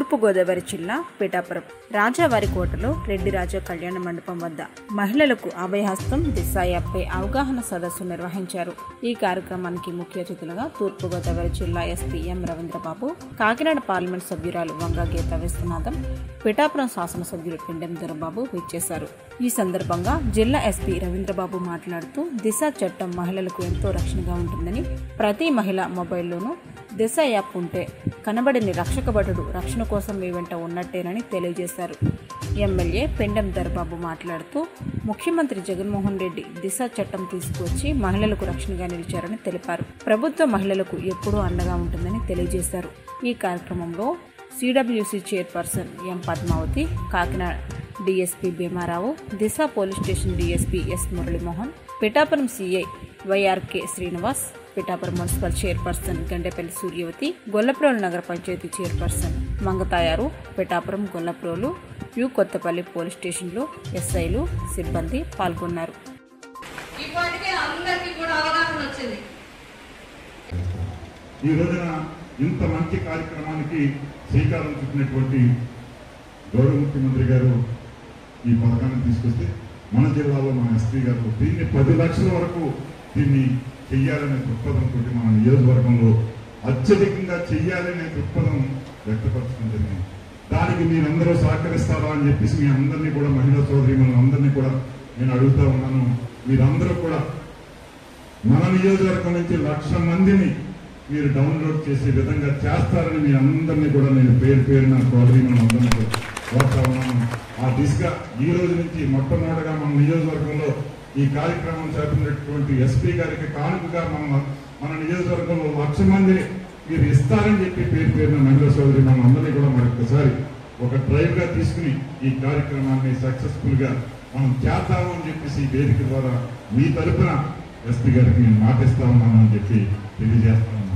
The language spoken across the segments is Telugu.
తూర్పుగోదావరి జిల్లా పిఠాపురం రాజావారి కోటలో రెడ్డి రాజా కళ్యాణ మండపం వద్ద మహిళలకు అభయహస్తం దిశ యాప్పై అవగాహన సదస్సు నిర్వహించారు ఈ కార్యక్రమానికి ముఖ్య అతిథులుగా తూర్పుగోదావరి జిల్లా SP M Ravindrababu Kakinada parliament సభ్యురాలు వంగ గీత విశ్వనాథం పిఠాపురం శాసనసభ్యులు పిండెం దొరబాబు విచ్చేశారు ఈ సందర్భంగా జిల్లా ఎస్పీ రవీంద్రబాబు మాట్లాడుతూ దిశ చట్టం మహిళలకు ఎంతో రక్షణగా ఉంటుందని ప్రతి మహిళ మొబైల్లోనూ దిశ యాప్ ఉంటే కనబడిని రక్షకభటుడు రక్షణ కోసం మీ వెంట ఉన్నట్టేనని తెలియజేశారు ఎమ్మెల్యే పెండెం దర్బాబు మాట్లాడుతూ ముఖ్యమంత్రి జగన్మోహన్ రెడ్డి దిశ చట్టం తీసుకువచ్చి మహిళలకు రక్షణగా నిలిచారని తెలిపారు ప్రభుత్వ మహిళలకు ఎప్పుడూ అండగా ఉంటుందని తెలియజేశారు ఈ కార్యక్రమంలో CWC chairperson M Padmavathi Kakinada DSP Bhimarao Disha police station DSP S Muralimohan Pithapuram CI YRK Srinivas Pithapuram municipal chairperson Gandepalli Suryavathi Gollaprolu నగర panchayat chairperson Mangatayaru Pithapuram Gollaprolu U Kothapalli police స్టేషన్లో ఎస్ఐలు సిబ్బంది పాల్గొన్నారు ఇప్పటికే అందరికీ కూడా అవగాహన వచ్చింది ఈ రోజున ఇంత మంచి కార్యక్రమానికి శ్రీకారం చుట్టినటువంటి గౌరవ ముఖ్యమంత్రి గారు ఈ పథకాన్ని తీసుకొస్తే మన జిల్లాలో మన ఎస్పీ గారు దీన్ని పది లక్షల వరకు దీన్ని చెయ్యాలనే దృక్పథంతో మన నియోజకవర్గంలో అత్యధికంగా చెయ్యాలనే దృక్పథం వ్యక్తపరచడం జరిగింది దానికి మీరందరూ సహకరిస్తారా అని చెప్పేసి మీ అందరినీ కూడా మహిళా సోదరి అందరినీ కూడా నేను అడుగుతా ఉన్నాను మీరందరూ కూడా మన నియోజకవర్గం నుంచి లక్ష మందిని మీరు డౌన్లోడ్ చేసే విధంగా చేస్తారని మీ అందరినీ కూడా నేను పేరు పేరున సోదరిమణులు అందరినీ కూడా కోరుతా ఉన్నాను ఆ దిశగా ఈ రోజు నుంచి మొట్టమొదటిగా మన నియోజకవర్గంలో ఈ కార్యక్రమం చేపట్టినటువంటి ఎస్పీ గారికి కానుకగా మన మన నియోజకవర్గంలో లక్ష మందిని మీరు ఇస్తారని చెప్పి పేరు పేరున మహిళా సోదరి మనం అందరినీ కూడా మరొకసారి ఒక డ్రైవ్ గా తీసుకుని ఈ కార్యక్రమాన్ని సక్సెస్ఫుల్ గా మనం చేద్దాము అని చెప్పేసి ఈ వేదిక ద్వారా మీ తరపున ఎస్పీ గారికి నేను మాటిస్తా ఉన్నాను అని చెప్పి తెలియజేస్తా ఉన్నాను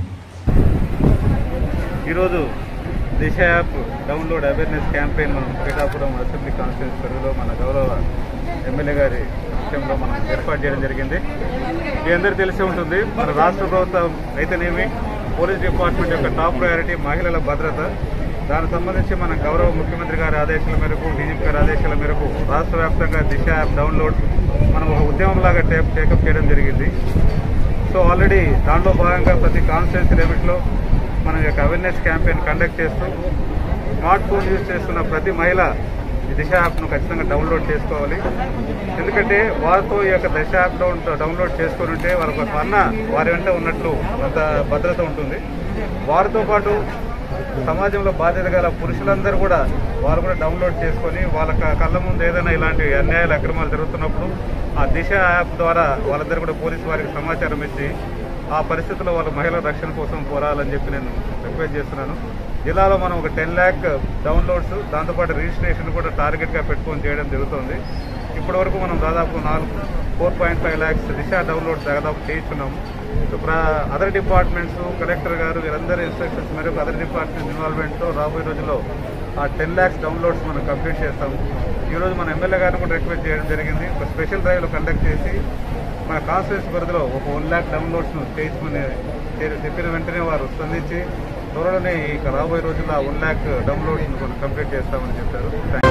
ఈరోజు Disha app download awareness campaign మనం పీఠాపురం అసెంబ్లీ కాన్స్టిట్యూన్స్ పరిధిలో మన గౌరవ ఎమ్మెల్యే గారి విషయంలో మనం ఏర్పాటు చేయడం జరిగింది మీ అందరికీ తెలిసి ఉంటుంది మన రాష్ట్ర ప్రభుత్వం అయితేనేమి పోలీస్ డిపార్ట్మెంట్ యొక్క టాప్ ప్రయారిటీ మహిళల భద్రత దానికి సంబంధించి మన గౌరవ ముఖ్యమంత్రి గారి ఆదేశాల మేరకు డీజీపీ గారి ఆదేశాల మేరకు రాష్ట్ర వ్యాప్తంగా దిశ యాప్ డౌన్లోడ్ మనం ఒక ఉద్యమంలాగా టేప్ టేకప్ చేయడం జరిగింది సో ఆల్రెడీ దాంట్లో భాగంగా ప్రతి కాన్స్టిట్యున్సీ లిమిట్లో మనం ఈ యొక్క అవేర్నెస్ క్యాంపెయిన్ కండక్ట్ చేస్తూ స్మార్ట్ ఫోన్ యూజ్ చేస్తున్న ప్రతి మహిళ ఈ దిశ యాప్ను ఖచ్చితంగా డౌన్లోడ్ చేసుకోవాలి ఎందుకంటే వారితో ఈ యొక్క దిశ యాప్ డౌన్ డౌన్లోడ్ చేసుకొని ఉంటే వాళ్ళకి ఒక అన్న వారి వెంట ఉన్నట్లు కొంత భద్రత ఉంటుంది వారితో పాటు సమాజంలో బాధ్యత గల పురుషులందరూ కూడా వారు కూడా డౌన్లోడ్ చేసుకొని వాళ్ళ క- కళ్ళ ముందు ఏదైనా ఇలాంటి అన్యాయాలు అక్రమాలు జరుగుతున్నప్పుడు ఆ దిశ యాప్ ద్వారా వాళ్ళందరూ కూడా పోలీసు వారికి సమాచారం ఇచ్చి ఆ పరిస్థితుల్లో వాళ్ళ మహిళల రక్షణ కోసం పోరాలని చెప్పి నేను రిక్వెస్ట్ చేస్తున్నాను జిల్లాలో మనం ఒక టెన్ ల్యాక్ డౌన్లోడ్స్ దాంతోపాటు రిజిస్ట్రేషన్ కూడా టార్గెట్గా పెట్టుకొని చేయడం జరుగుతుంది ఇప్పటి వరకు మనం దాదాపు నాలుగు four point five lakhs Disha download దాదాపు చేయించున్నాము సో అదర్ డిపార్ట్మెంట్స్ కలెక్టర్ గారు వీరందరి ఇన్స్ట్రక్షన్స్ మేరకు అదర్ డిపార్ట్మెంట్ ఇన్వాల్వ్మెంట్తో రాబోయే రోజుల్లో ఆ టెన్ ల్యాక్స్ డౌన్లోడ్స్ మనం కంప్లీట్ చేస్తాము ఈరోజు మన ఎమ్మెల్యే గారిని కూడా రిక్వెస్ట్ చేయడం జరిగింది ఒక స్పెషల్ డ్రైవ్లో కండక్ట్ చేసి మన కాన్స్టిట్యూన్స్ పరిధిలో ఒక వన్ ల్యాక్ డౌన్లోడ్స్ను చేయించమని చెప్పి- చెప్పిన వెంటనే వారు స్పందించి త్వరలోనే ఇక రాబోయే రోజుల్లో ఆ వన్ ల్యాక్ డౌన్లోడ్స్ను మనం కంప్లీట్ చేస్తామని చెప్పారు